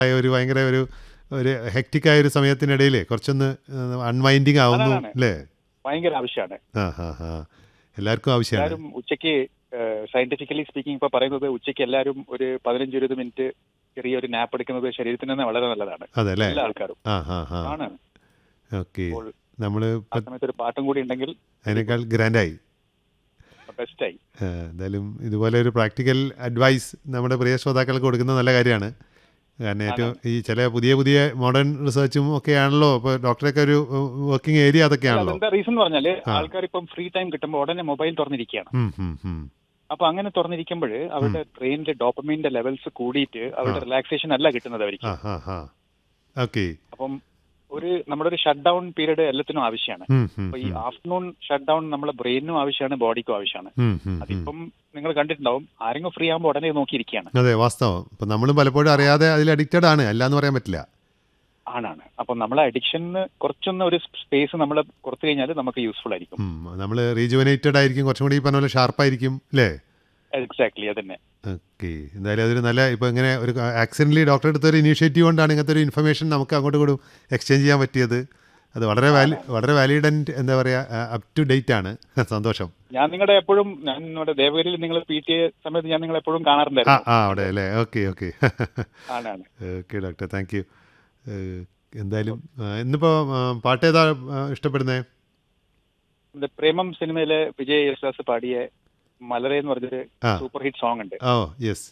ആയ ഒരു ഭയങ്കര ഒരു ഒരു ഹെക്റ്റിക്കായ ഒരു സമയത്തിനിടയിൽ കുറച്ചൊന്ന് അൺവൈൻഡിങ് ആവുന്നു അതാണ്. അല്ലേ ഭയങ്കര ആവശ്യമാണ് ആ ഹാ ഹാ എല്ലാവർക്കും ആവശ്യമാണ് എല്ലാവരും ഉച്ചയ്ക്ക് സയന്റിഫിക്കലി സ്പീക്കിംഗ് ഇപ്പൊ പറയുന്നത് ഉച്ചയ്ക്ക് എല്ലാവരും ഒരു പതിനഞ്ച് ഇരുപത് മിനിറ്റ് ചെറിയൊരു നാപ്പ് എടുക്കുന്നത് ശരീരത്തിന് തന്നെ വളരെ നല്ലതാണ് അതെ അല്ലേ എല്ലാ ആൾക്കാരും ആ ഹാ ഹാ ആണ് ഓക്കെ അപ്പോൾ നമ്മൾ ആ സമയത്ത് ഒരു പാട്ടും കൂടി ഉണ്ടെങ്കിൽ അതിനേക്കാൾ ഗ്രാൻഡായി ബെസ്റ്റായി ആ, എന്തായാലും ഇതുപോലെ ഒരു പ്രാക്ടിക്കൽ അഡ്വൈസ് നമ്മുടെ പ്രിയ ശ്രോതാക്കൾക്ക് കൊടുക്കുന്നത് നല്ല കാര്യമാണ് കാരണം ഏറ്റവും ഈ ചില പുതിയ പുതിയ മോഡേൺ റിസർച്ചും ഒക്കെ ആണല്ലോ ഇപ്പോൾ ഡോക്ടറൊക്കെ ഒരു വർക്കിംഗ് ഏരിയ അതൊക്കെയാണല്ലോ അതെന്താ റീസൺ എന്ന് പറഞ്ഞാല് ആ. ആൾക്കാർ ഇപ്പം ഫ്രീ ടൈം കിട്ടുമ്പോൾ ഉടനെ മൊബൈൽ തുറന്നിരിക്കുകയാണ് ഉം, ഉം, ഉം. അപ്പൊ അങ്ങനെ തുറന്നിരിക്കുമ്പോൾ അവരുടെ ബ്രെയിനിലെ ഡോപ്പമീന്റെ ലെവൽസ് കൂടിയിട്ട് അവരുടെ റിലാക്സേഷൻ അല്ല കിട്ടുന്നത് അവർക്ക് ആ ഹാ ഹാ ഓക്കെ അപ്പം ഒരു നമ്മുടെ ഒരു ഷട്ട് ഡൗൺ പീരീഡ് എല്ലാത്തിനും ആവശ്യമാണ് ഉം, ഉം, അപ്പൊ ഈ ഉം. ആഫ്റ്റർനൂൺ ഷട്ട് ഡൗൺ നമ്മളെ ബ്രെയിനും ആവശ്യമാണ് ബോഡിക്കും ആവശ്യമാണ് ഉം, ഉം, ഉം. അതിപ്പം നിങ്ങൾ കണ്ടിട്ടുണ്ടാവും ആരെങ്കിലും ഫ്രീ ആകുമ്പോൾ ഉടനെ നോക്കിയിരിക്കുകയാണ് അതെ വാസ്തവം ഇപ്പം നമ്മളും പലപ്പോഴും അറിയാതെ അതിൽ അഡിക്റ്റഡ് ആണ് അല്ല എന്ന് പറയാൻ പറ്റില്ല ആണാണ് അപ്പൊ നമ്മളെ അഡിക്ഷന് കുറച്ചൊന്ന് ഒരു സ്പേസ് നമ്മൾ കൊടുത്തു കഴിഞ്ഞാൽ നമുക്ക് യൂസ്ഫുൾ ആയിരിക്കും നമ്മൾ റീജുവനേറ്റഡ് ആയിരിക്കും കുറച്ചും കൂടി ഈ പറഞ്ഞ പോലെ ഷാർപ്പായിരിക്കും അല്ലേ എക്സാക്ട്ലി അതന്നെ ഓക്കെ എന്തായാലും അതൊരു നല്ല ഇപ്പോൾ ഇങ്ങനെ ഒരു ആക്സിഡൻ്റലി ഡോക്ടറെ എടുത്ത ഒരു ഇനീഷ്യേറ്റീവ് കൊണ്ടാണ് ഇങ്ങനത്തെ ഒരു ഇൻഫർമേഷൻ നമുക്ക് അങ്ങോട്ടും ഇങ്ങോട്ടും എക്സ്ചേഞ്ച് ചെയ്യാൻ പറ്റിയത് അത് വളരെ വാലി വളരെ വാലിഡ് ആൻഡ് എന്താ പറയുക അപ് ടു ഡേറ്റ് ആണ് സന്തോഷം ഞാൻ നിങ്ങളുടെ എപ്പോഴും ഞാൻ നിങ്ങളുടെ ദേവഗിരിയിൽ നിങ്ങൾ പി ടി എ സമയത്ത് ഞാൻ നിങ്ങളെ എപ്പോഴും ആ കാണാറുണ്ടായിരുന്നു ആ അവിടെ അല്ലേ ഓക്കെ ഓക്കെ ആണാണ് ഓക്കെ ഡോക്ടർ താങ്ക് യു എന്തായാലും ആ, ഇന്നിപ്പോൾ ആ, പാട്ട് ഏതാ ആ, ഇഷ്ടപ്പെടുന്നത് ഇത് പ്രേമം സിനിമയിലെ വിജയ് യേശുദാസ് പാടിയ മലരെ എന്ന് പറഞ്ഞൊരു ആ. സൂപ്പർ ഹിറ്റ് സോങ് ഉണ്ട് ഓ യെസ്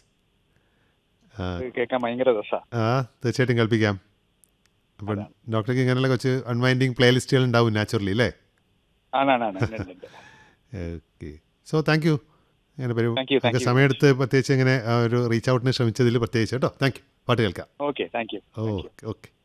അത് കേൾക്കാൻ ഭയങ്കര രസാ ആ തീർച്ചയായിട്ടും കൽപ്പിക്കാം അപ്പം ഡോക്ടർക്ക് ഇങ്ങനെയുള്ള കുറച്ച് അൺവൈൻഡിങ് പ്ലേലിസ്റ്റുകൾ ഉണ്ടാവും നാച്ചുറലി അല്ലേ ആണാണ് ഉണ്ട്, ഉണ്ട്, ഉണ്ട്. ഓക്കെ സോ താങ്ക് യു അങ്ങനെ വരും Thank you, thank ഒക്കെ you. സമയമെടുത്ത് പ്രത്യേകിച്ച് ഇങ്ങനെ ആ, ഒരു റീച്ച് ഔട്ടിന് ശ്രമിച്ചതിൽ പ്രത്യേകിച്ച് കേട്ടോ താങ്ക് യു പാട്ട് കേൾക്കാം okay thank you okay okay